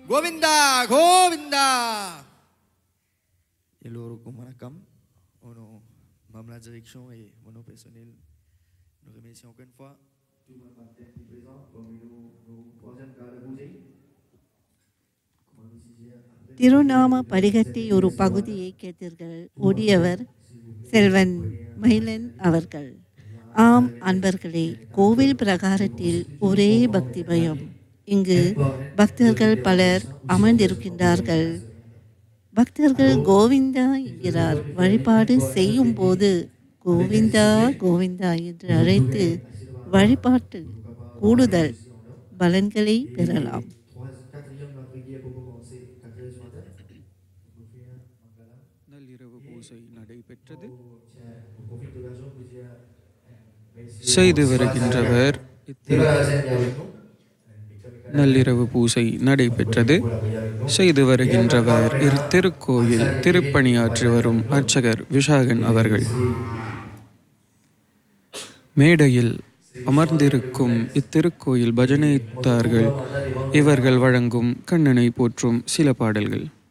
கோவிந்தா கோவிந்தா எல்லோருக்கும் வணக்கம் Au nom de la direction et mon nom personnel, nous remercions encore une fois tout le monde qui est présent parmi nous, nos troisième cas de bougie. திருநாம படிகட்டி ஒரு பகுதியை கேட்டீர்கள் ஒடியவர் செல்வன் மயிலன் அவர்கள் ஆம் அன்பர்களே கோவில் பிரகாரத்தில் ஒரே பக்தி பயம் இங்கு பக்தர்கள் பலர் அமர்ந்திருக்கின்றார்கள் பக்தர்கள் கோவிந்தா என்கிறார் வழிபாடு செய்யும் போது கோவிந்தா கோவிந்தா என்று அழைத்து வழிபாட்டு கூடுதல் பலன்களை பெறலாம் Quatrième la prière pour commencer, quatrième ce matin. Vous pouvez, Mangala. நள்ளிரவு பூசை நடைபெற்றது Tiens, on profite de l'occasion pour dire merci. செய்து வருகின்றவர் இத்திரு- Débarrassez avec nous. நள்ளிரவு பூசை நடைபெற்றது செய்து வருகின்றவர் இரு திருக்கோயில் திருப்பணியாற்றி வரும் அர்ச்சகர் விஷாகன் அவர்கள் மேடையில் அமர்ந்திருக்கும் இத்திருக்கோயில் பஜனைத்தார்கள் இவர்கள் வழங்கும் கண்ணனை போற்றும் சில பாடல்கள்